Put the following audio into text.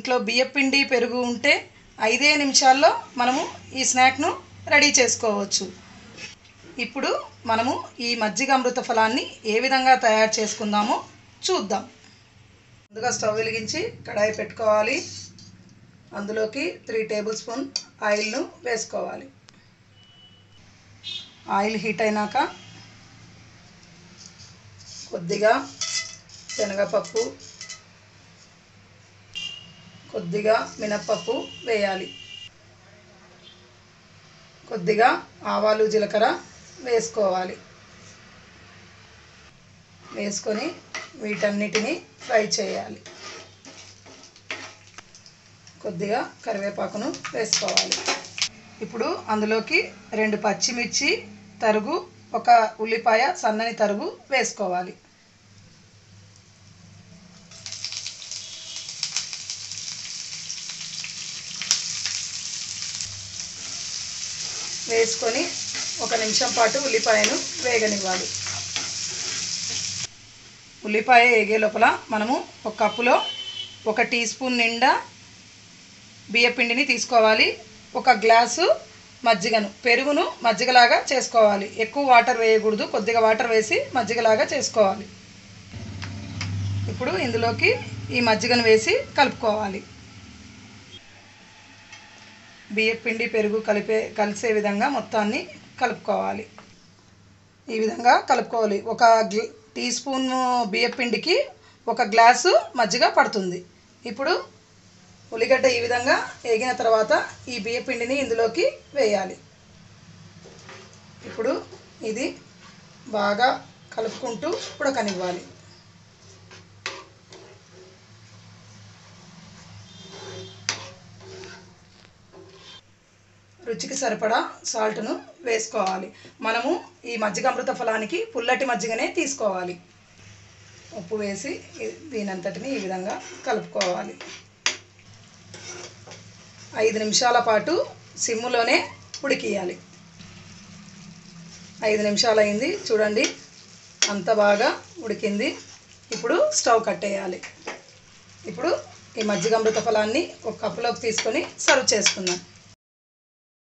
ఇంట్లో బియ్యపిండి పెరుగు ఉంటే ఐదే నిమిషాల్లో మనము ఈ స్నాక్ను రెడీ చేసుకోవచ్చు ఇప్పుడు మనము ఈ మజ్జిగ అమృత ఫలాన్ని ఏ విధంగా తయారు చేసుకుందామో చూద్దాం ముందుగా స్టవ్ వెలిగించి కడాయి పెట్టుకోవాలి అందులోకి త్రీ టేబుల్ స్పూన్ ఆయిల్ను వేసుకోవాలి ఆయిల్ హీట్ అయినాక కొద్దిగా శనగపప్పు కొద్దిగా మినప్పప్పు వేయాలి కొద్దిగా ఆవాలు జీలకర్ర వేసుకోవాలి వేసుకొని వీటన్నిటిని ఫ్రై చేయాలి కొద్దిగా కరివేపాకును వేసుకోవాలి ఇప్పుడు అందులోకి రెండు పచ్చిమిర్చి తరుగు ఒక ఉల్లిపాయ సన్నని తరుగు వేసుకోవాలి వేసుకొని ఒక నిమిషం పాటు ఉల్లిపాయను వేగనివ్వాలి ఉల్లిపాయ వేగే లోపల మనము ఒక కప్పులో ఒక టీ స్పూన్ నిండా బియ్యపిండిని తీసుకోవాలి ఒక గ్లాసు మజ్జిగను పెరుగును మజ్జిగలాగా చేసుకోవాలి ఎక్కువ వాటర్ వేయకూడదు కొద్దిగా వాటర్ వేసి మజ్జిగలాగా చేసుకోవాలి ఇప్పుడు ఇందులోకి ఈ మజ్జిగను వేసి కలుపుకోవాలి బియ్యపిండి పెరుగు కలిపే కలిసే విధంగా మొత్తాన్ని కలుపుకోవాలి ఈ విధంగా కలుపుకోవాలి ఒక గ్ల- టీ స్పూన్ బియ్యపిండికి ఒక గ్లాసు మజ్జిగ పడుతుంది ఇప్పుడు ఉల్లిగడ్డ ఈ విధంగా వేగిన తర్వాత ఈ బియ్యపిండిని ఇందులోకి వేయాలి ఇప్పుడు ఇది బాగా కలుపుకుంటూ ఉడకనివ్వాలి రుచికి సరిపడా సాల్ట్ను వేసుకోవాలి మనము ఈ మజ్జిగ అమృత ఫలానికి పుల్లటి మజ్జిగనే తీసుకోవాలి ఉప్పు వేసి ఇ- దీనంతటిని ఈ విధంగా కలుపుకోవాలి ఐదు నిమిషాల పాటు సిమ్ములోనే ఉడికియాలి ఐదు నిమిషాలు అయింది చూడండి అంత బాగా ఉడికింది ఇప్పుడు స్టవ్ కట్టేయాలి ఇప్పుడు ఈ మజ్జిగ అమృత ఫలాన్ని ఒక కప్పులోకి తీసుకొని సర్వ్ చేసుకుందాం